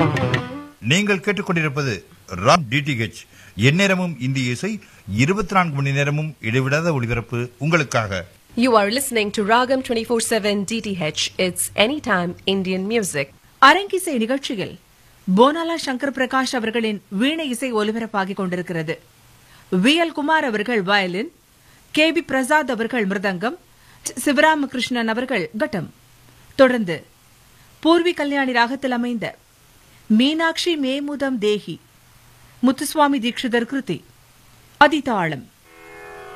நீங்கள் கேட்டுக்கொண்டிருப்பது ராம் டிடிஹெச் எந்நேரமும் இந்திய இசை இருபத்தி நான்கு மணி நேரமும் இடைவிடாத ஒளிபரப்பு உங்களுக்காக You are listening to Ragam 24/7 DTH. It's anytime Indian music. அரங்கிசை நிகழ்ச்சியில் போனாலா சங்கர் பிரகாஷ் அவர்களின் வீணை இசை ஒலிபரப்பாகிக் கொண்டிருக்கிறது வி எல் குமார் அவர்கள் வயலின் கே பி பிரசாத் அவர்கள் மிருதங்கம் சிவராமகிருஷ்ணன் அவர்கள் கட்டம் தொடர்ந்து பூர்வி கல்யாணி ராகத்தில் அமைந்த மீனாட்சி மேமுதம் தேஹி முத்துசுவாமி தீட்சிதர் கிருதி அதிதாளம்